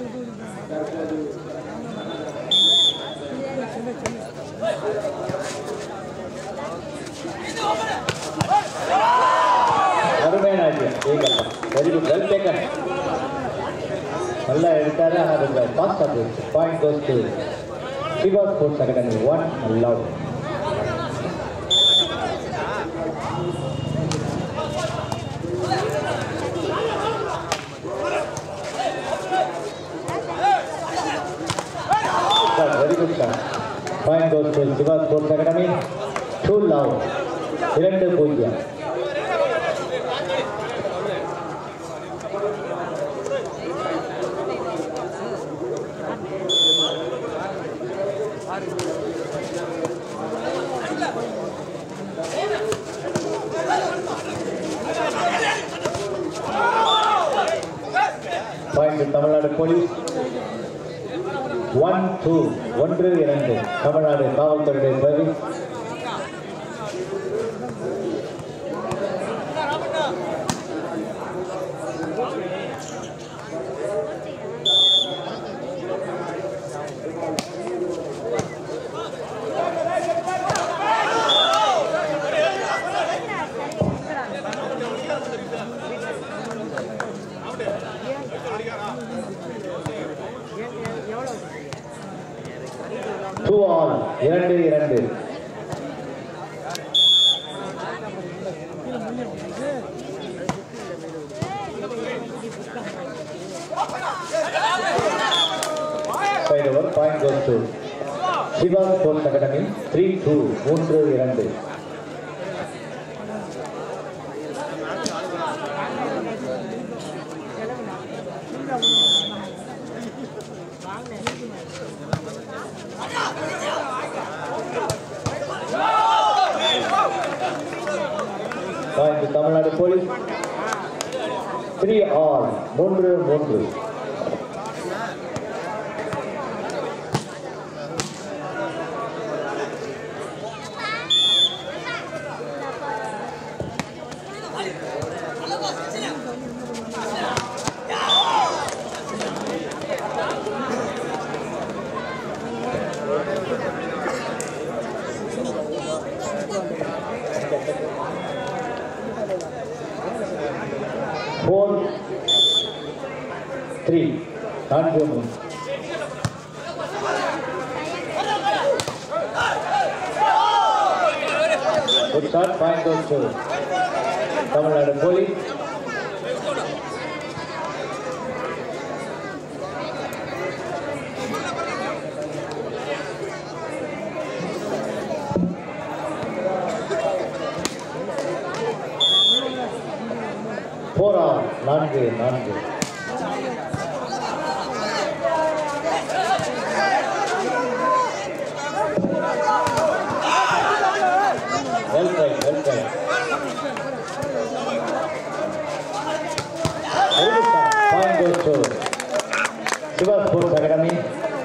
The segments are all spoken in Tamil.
அருமையான ஐடியா ஏகப்பா வெரி குட் வெல் டேக்கன் நல்லா எடுத்தாரு ஆனால் கொஞ்சம் ஃபாஸ்டாக போயிடுச்சு point goes to Siva sports academy one love very good sir point goes to Siva sports academy two love இரண்டு பூஜ்ஜியம் point Tamil Nadu police one two ஒன்று இரண்டு தமிழ்நாடு காவல்துறையுடைய சர்வீஸ் டூ ஆல் இரண்டு இரண்டு side over point goes to Siva sports academy three two மூன்று இரண்டு point Tamil Nadu police three all மூன்று மூன்று ஃபோர் த்ரீ நான்கு மூணு ஒரு shot point goes to Tamil Nadu police four all நான்கு நான்கு well try well try point goes to Siva sports academy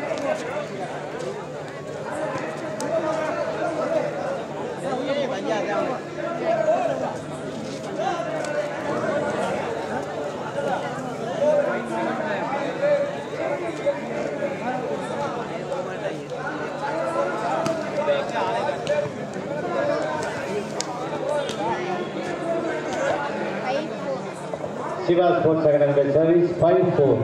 Siva sports academy service five four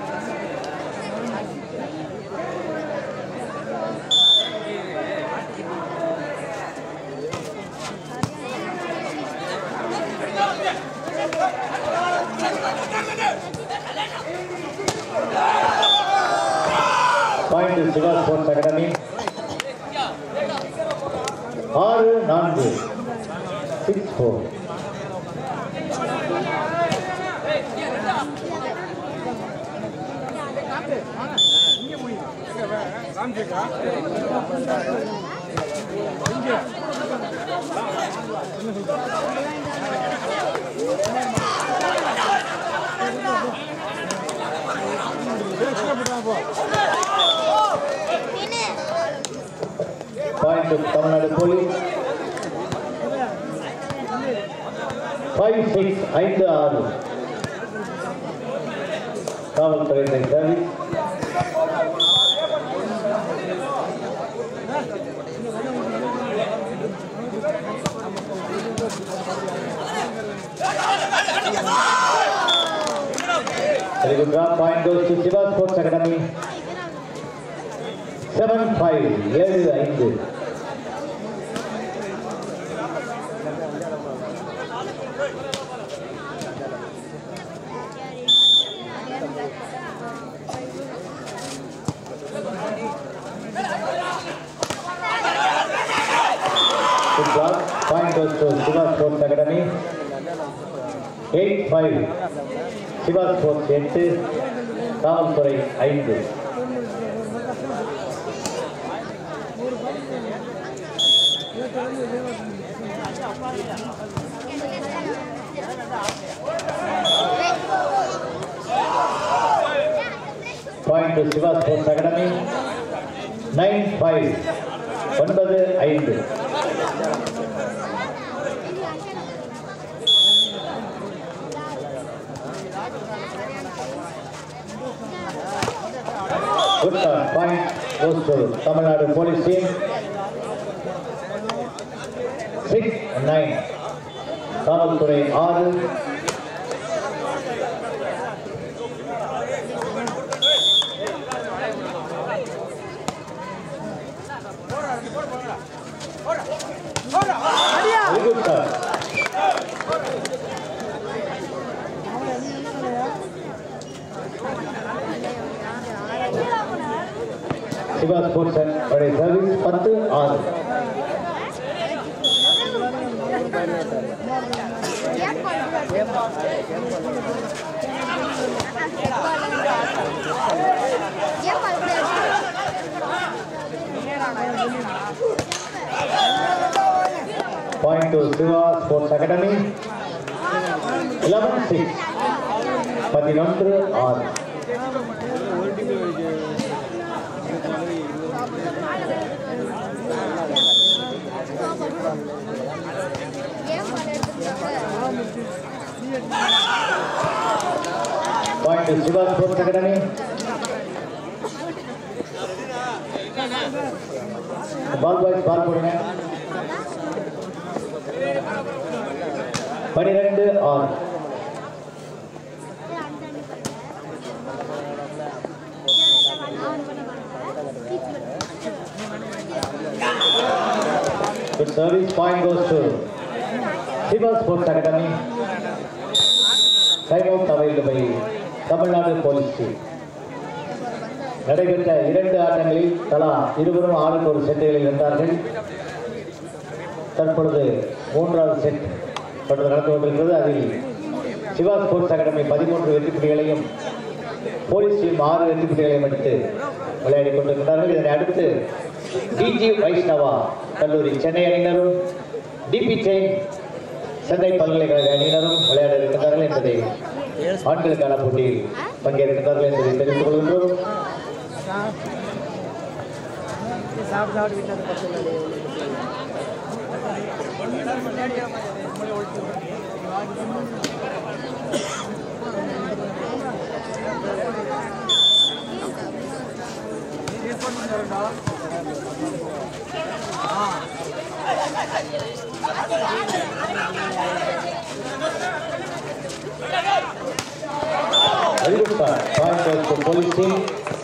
point Siva sports academy ஆறு நான்கு six four point Tamil Nadu police five six ஐந்து ஆறு காவல்துறையினுடைய service Very good drop. Point goes to Shiva Sports Academy. Seven five ஏழு ஐந்து Good job. Point goes to Shiva Sports Academy. Eight five. Shiva Sports எட்டு காவல்துறை ஐந்து Point to Shiva Sports Academy. Nine five. ஒன்பது ஐந்து Good turn. Point goes to Tamil Nadu Police Team. Six nine. காவல்துறை ஆறு Very good turn. Siva sports உடைய சர்வீஸ் பத்து ஆறு point to Siva sports academy eleven six பதினொன்று ஆறு point to Siva sports academy ball boys ball போடுங்க பனிரெண்டு ஆறு Good service point goes to Shiva Sports Academy. Time out availed by Tamil Nadu Police Team. நடைபெற்ற இரண்டு ஆட்டங்களில் தலா இருவரும் ஆளுக்கு ஒரு செட்டுகளில் இருந்தார்கள் தற்பொழுது மூன்றாவது செட் தொடர்ந்து நடந்து கொண்டிருக்கிறது அதில் சிவா ஸ்போர்ட்ஸ் அகாடமி பதிமூன்று வெற்றி புள்ளிகளையும் போலீஸ் டீம் ஆறு வெற்றி புள்ளிகளையும் எடுத்து விளையாடி கொண்டிருக்கிறார்கள் இதனை அடுத்து டிஜி வைஷ்ணவா கல்லூரி சென்னை அணியினரும் டிபி செயின் சென்னை பல்கலைக்கழக அணியினரும் விளையாட இருக்கின்றார்கள் என்பதை ஆண்களுக்கான போட்டியில் பங்கேற்கின்றார்கள் என்பதை தெரிந்து கொள்கின்றோம் சாப்பிட்டு சாப்பிட்டு வீட்டில் பசங்க Very good start. Point goes to police team.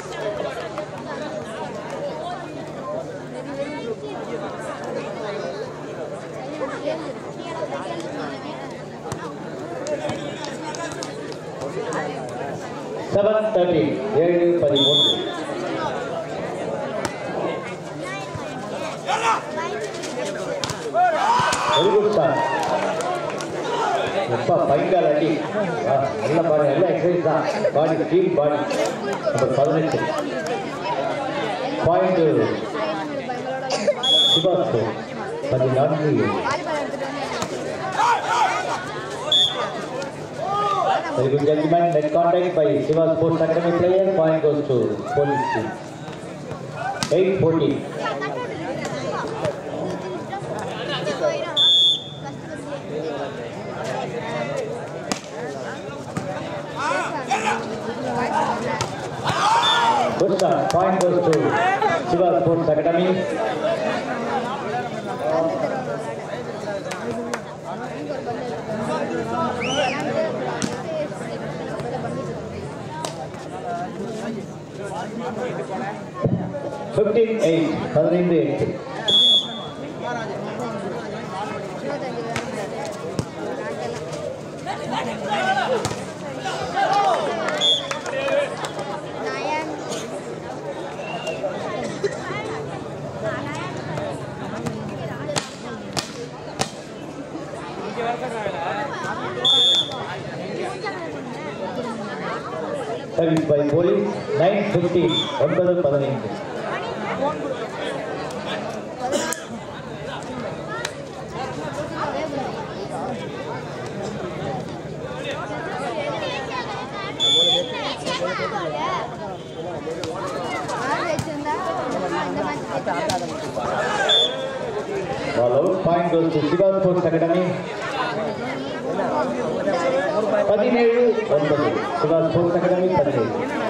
Seven thirteen ஏழு பதிமூன்று வெரி குட் ஸ்டார் எப்பா பைக்கால் அடி ஆ, நல்ல பாருங்க எல்லாம் எக்ஸசைஸ் தான் பாடி ஸ்டீல் பாடி நம்பர் பதினெட்டு பாயிண்ட் சிவாஸ்து பதினான்கு Very good gentlemen, net contact by Shiva Sports Academy player, point goes to police team. 8-14. Thank you. Good start. Point goes to Shiva Sports Academy. Fifteen eight. பதினைந்து எட்டு service by police nine fifteen ஒன்பது பதினைந்து ball out point goes to Siva sports academy பதினேழு ஒன்பது சிவா ஸ்போர்ட்ஸ் அகாடமி பதினேழு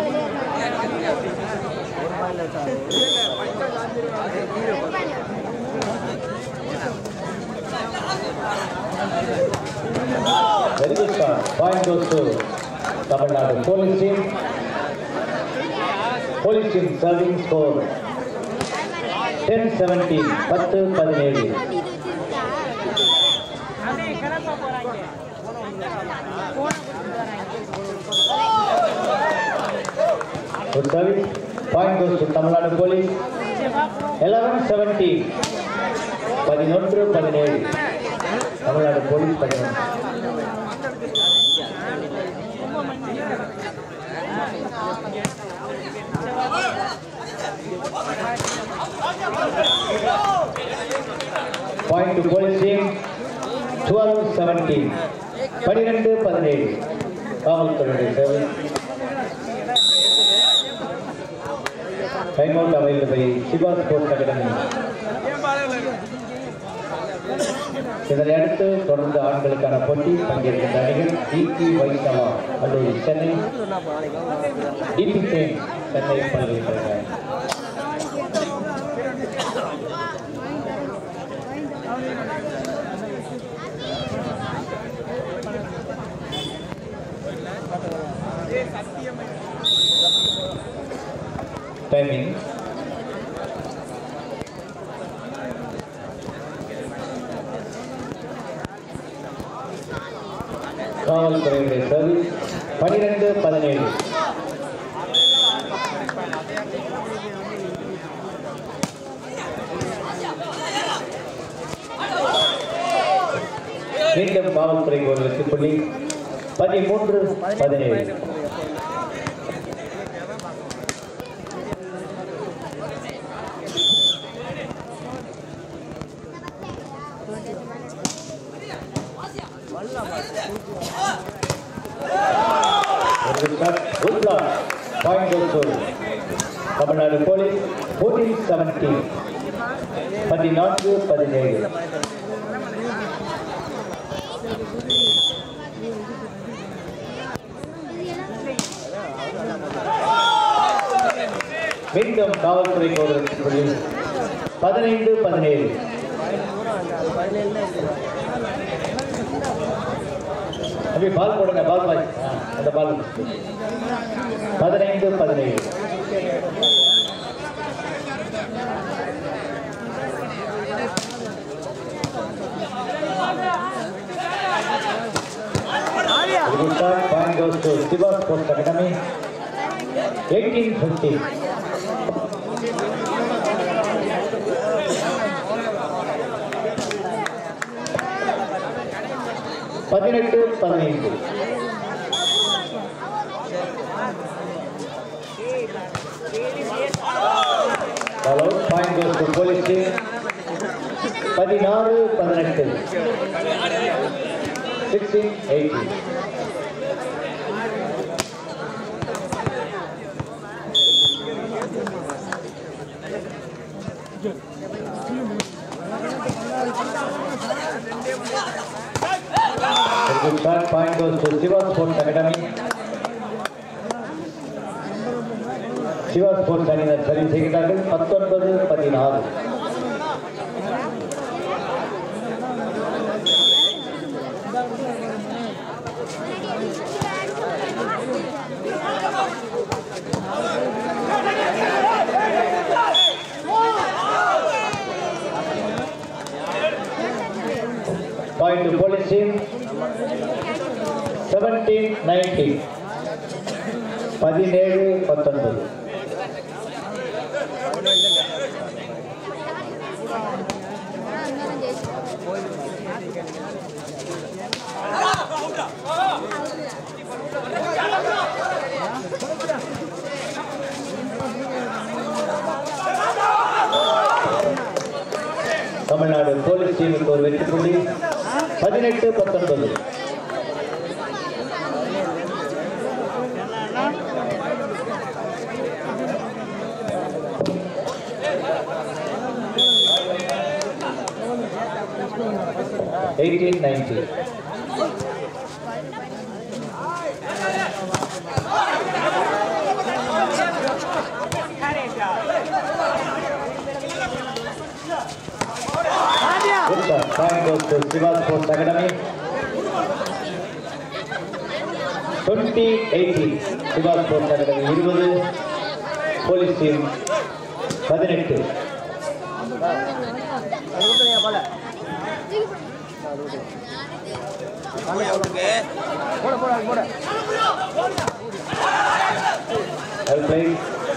Very good start. Point goes to Tamil Nadu police team. Police team serving score 10-17, 10 பதினேழு Good service. Point goes to Tamil Nadu police. 11-17, பதினொன்று பதினேழு தமிழ்நாடு போலீஸ் பதினொன்று point to police team twelve seventeen பனிரெண்டு பதினேழு காவல்துறையுடைய சேவை time out avail by Siva sports academy இதனை அடுத்து தொடர்ந்து ஆண்களுக்கான போட்டி பங்கேற்கின்ற அணிகள் டிபி வைஷ்ணவா கல்லூரி சென்னை டிபி சேன் சென்னை பல்கலைக்கழகம் டைமிங் காவல்துறையுடைய சர்வீஸ் பனிரெண்டு பதினேழு மீண்டும் காவல்துறைக்கு ஒரு வெற்றி புள்ளி பதிமூன்று பதினேழு point also Tamil Nadu police fourteen seventeen பதினான்கு பதினேழு மீண்டும் காவல்துறைக்கு ஒரு வெற்றி புள்ளி பதினைந்து பதினேழு அப்படி பால் போடுங்க பால் பாய் ஆ, அந்த பால் பதினைந்து பதினேழு Good start. Point goes to Siva Sports Academy. 18-15. பதினெட்டு பதினைந்து hello point goes to police team பதினாறு பதினெட்டு sixteen eighteen A good start. Point goes to Siva Sports Academy. Siva sports அணியினர் சரி செய்கிறார்கள் பத்தொன்பது பதினாறு point to police team seventeen nineteen பதினேழு பத்தொன்பது தமிழ்நாடு போலீஸ் டீமுக்கு ஒரு வெற்றி புள்ளி பதினெட்டு பத்தொன்பது eighteen nineteen Good shot. Point goes to Shiva Sports Academy. 20-18 Shiva Sports Academy 20 police team பதினெட்டு அது விட்டுருங்க போல போட போட அது போட Well played.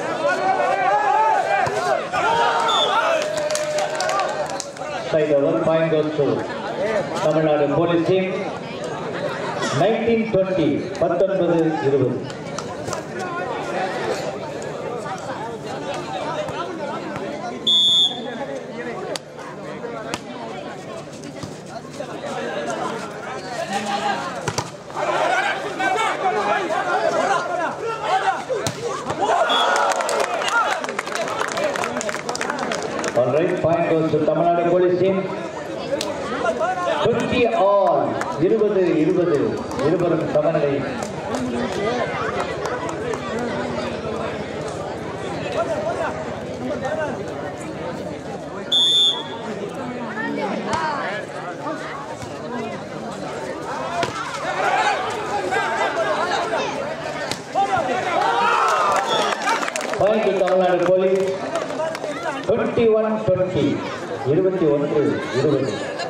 Side over. Point goes to Tamil Nadu police team nineteen twenty பத்தொன்பது இருபது All right, point goes to Tamil Nadu police team. 20 all, 20, 20, இருவரும் சமநிலை Point to Tamil Nadu police. 21 20 இருபத்தி ஒன்று இருபது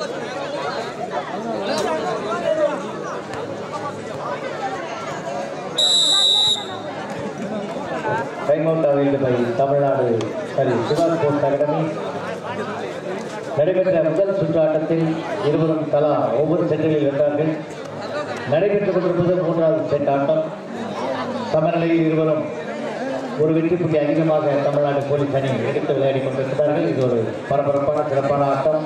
time out availed by Tamil Nadu sorry Siva sports academy நடைபெற்ற முதல் சுற்று ஆட்டத்தில் இருவரும் தலா ஒவ்வொரு செட்டில் வென்றார்கள் நடைபெற்றுக் கொண்டிருப்பது மூன்றாவது செட் ஆட்டம் சமநிலையில் இருவரும் ஒரு வெற்றி புள்ளி அதிகமாக தமிழ்நாடு போலீஸ் அணி எடுத்து விளையாடி கொண்டிருக்கிறார்கள் இது ஒரு பரபரப்பான சிறப்பான ஆட்டம்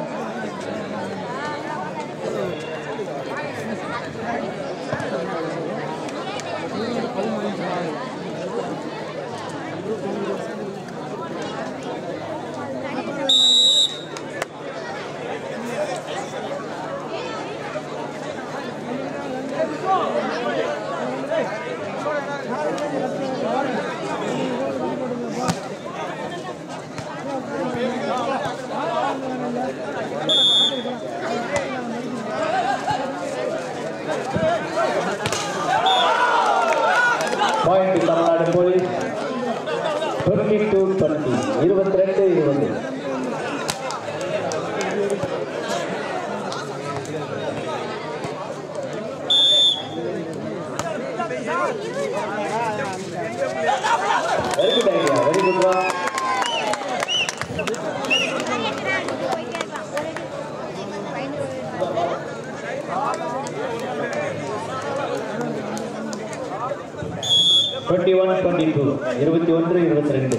point Tamil Nadu police twenty two twenty இருபத்தி ரெண்டு இருபது very good idea very good வா டுவெண்ட்டி ஒன் டுவெண்ட்டி டூ இருபத்தி ஒன்று இருபத்தி ரெண்டு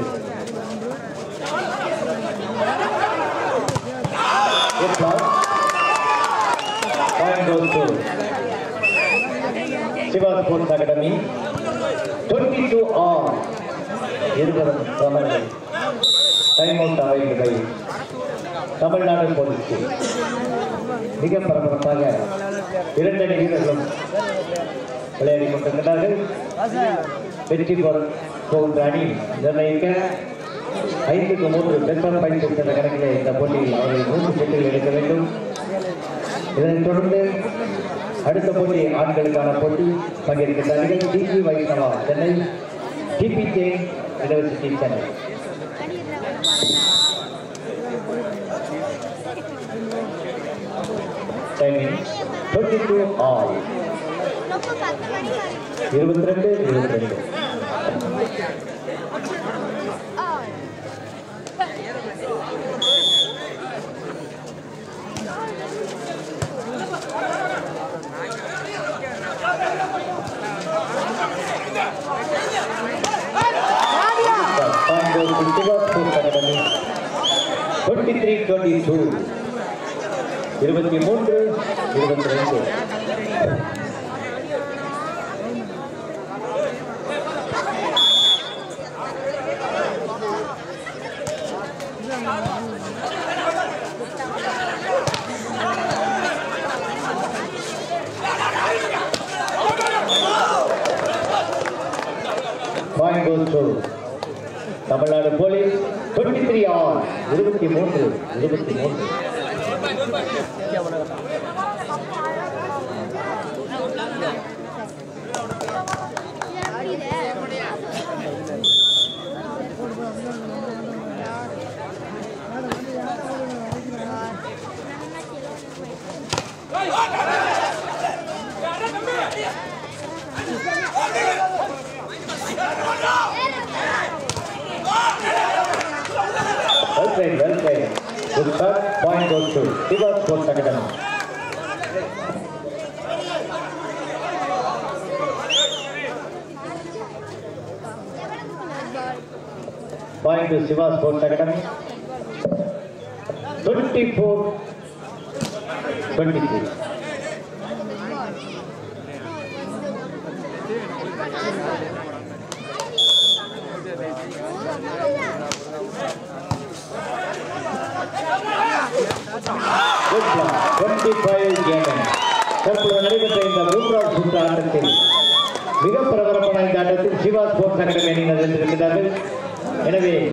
Siva sports academy twenty two all இருவரும் சமநிலை டைம் அவுட் அவைகள் தமிழ்நாடு போலீஸ் டீம். மிக பரபரப்பாக இரண்டு அணி வீரர்களும் விளையாடி கொண்டிருக்கிறார்கள் வெற்றி பெற போன்ற அணி நிர்ணயிக்க ஐந்துக்கு மூன்று பெட்ரோல் பயன் என்ற கணக்கிலே இந்த போட்டியில் அவர்கள் மூன்று செட்டுகள் எடுக்க வேண்டும் இதனைத் தொடர்ந்து அடுத்த போட்டி ஆண்களுக்கான போட்டி பங்கேற்கின்ற அணிகள் DB Vaishnava Chennai DB Jain university Chennai timing twenty two all இருபத்தி ரெண்டு இருபத்தி ரெண்டு Pango Kultiva Sports Academy 23 22 இருபத்தி மூன்று இருபத்தி ரெண்டு Point goes to Tamil Nadu police twenty three all இருபத்தி மூன்று இருபத்தி மூன்று Well played, well played. Good shot. Point goes to Shiva Sports Academy. Point to Shiva Sports Academy. 24 23. Good block. 25 gaming. தற்போது நடைபெற்ற இந்த மூன்றாவது சுற்று ஆட்டத்தில் மிக பிரபலமான இந்த ஆட்டத்தில் சிவா ஸ்போர்ட்ஸ் அகாடமி அணியினர் வென்றிருக்கிறார்கள் எனவே